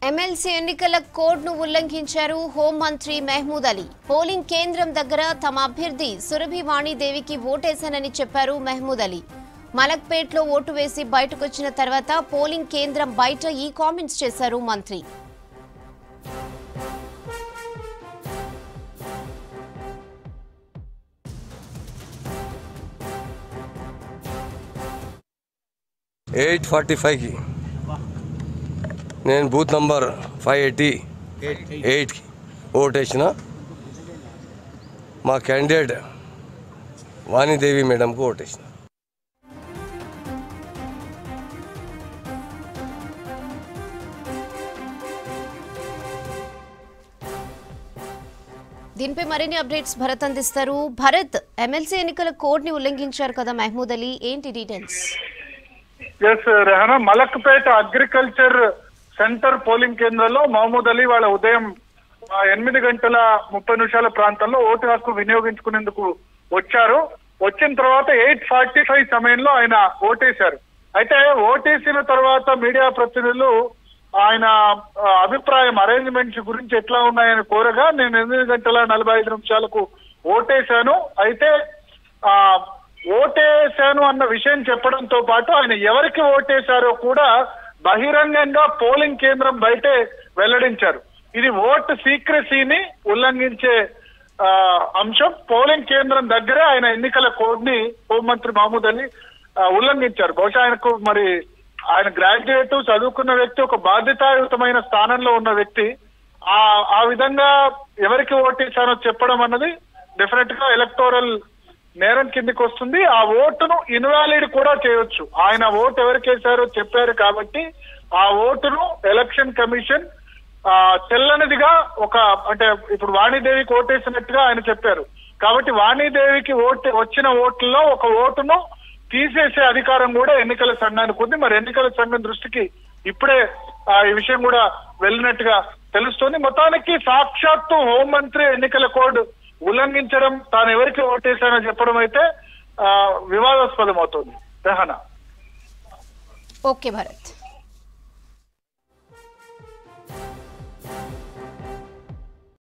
MLC ఎన్నికల కోడ్ను ఉల్లంఘించారు హోంమంత్రి మెహమూద్ అలీ పోలింగ్ కేంద్రం దగ్గర తమ అభ్యర్థి సురభి వాణిదేవికి ఓటేశానని చెప్పారు మెహమూద్ అలీ మలక్పేట్లో ఓటు వేసి బయటకొచ్చిన తర్వాత పోలింగ్ కేంద్రం బయట ఈ కామెంట్స్ చేశారు మంత్రి ఎయిట్ ఫార్టీ ఫైవ్కి నేను బూత్ నంబర్ ఫైవ్ ఎయిటీ ఎయిట్కి ఓటేసిన మా క్యాండిడేట్ వాణిదేవి మేడంకు ఓటేసిన దీనిపై మరిన్ని అప్డేట్స్ భరత్ అందిస్తారు భరత్ ఎమ్మెల్సీ ఎన్నికల కోడ్ని ఉల్లంఘించారు కదా మెహమూద్ అలీ ఏంటి details yes Rehana Malakpet agriculture centre polling కేంద్రంలో మహమూద్ అలీ వాళ్ళ ఉదయం ఆ, ఎనిమిది గంటల ముప్పై నిమిషాల ప్రాంతంలో ఓటు హక్కు వినియోగించుకునేందుకు వచ్చారు వచ్చిన తర్వాత ఎయిట్ ఫార్టీ ఫైవ్ సమయంలో ఆయన ఓటేశారు అయితే ఓటేసిన తర్వాత మీడియా ప్రతినిధులు ఆయన ఆ, అభిప్రాయం అరేంజ్మెంట్స్ గురించి ఎట్లా ఉన్నాయని కోరగా నేను ఎనిమిది గంటల నలభై ఐదు నిమిషాలకు ఓటేశాను అయితే ఆ ఓటేశాను అన్న విషయం చెప్పడంతో పాటు ఆయన ఎవరికి ఓటేశారో కూడా బహిరంగంగా పోలింగ్ కేంద్రం బయటే వెల్లడించారు ఇది ఓటు సీక్రసీని ఉల్లంఘించే ఆ, అంశం పోలింగ్ కేంద్రం దగ్గరే ఆయన ఎన్నికల కోడ్ ని హోంమంత్రి మహమూద్ అలీ ఆ, ఉల్లంఘించారు బహుశా ఆయనకు మరి ఆయన గ్రాడ్యుయేట్ చదువుకున్న వ్యక్తి ఒక బాధ్యతాయుతమైన స్థానంలో ఉన్న వ్యక్తి ఆ ఆ విధంగా ఎవరికి ఓటేశానో చెప్పడం అన్నది డెఫినెట్ గా ఎలక్టోరల్ నేరం కిందికి వస్తుంది ఆ ఓటును ఇన్వాలిడ్ కూడా చేయొచ్చు ఆయన ఓటు ఎవరికి వేశారో చెప్పారు కాబట్టి ఆ ఓటును ఎలక్షన్ కమిషన్ ఆ చెల్లనిదిగా ఒక అంటే ఇప్పుడు వాణిదేవికి ఓటేసినట్టుగా ఆయన చెప్పారు కాబట్టి వాణిదేవికి ఓటు వచ్చిన ఓట్లలో ఒక ఓటును తీసేసే అధికారం కూడా ఎన్నికల సంఘానికి ఉంది మరి ఎన్నికల సంఘం దృష్టికి ఇప్పుడే ఆ, ఈ విషయం కూడా వెళ్ళినట్టుగా తెలుస్తుంది మొత్తానికి సాక్షాత్తు హోంమంత్రి ఎన్నికల కోడ్ ఉల్లంఘించడం తాను ఎవరికి ఓటేశానో చెప్పడం అయితే ఆ, వివాదాస్పదం అవుతుంది రెహనా ఓకే భరత్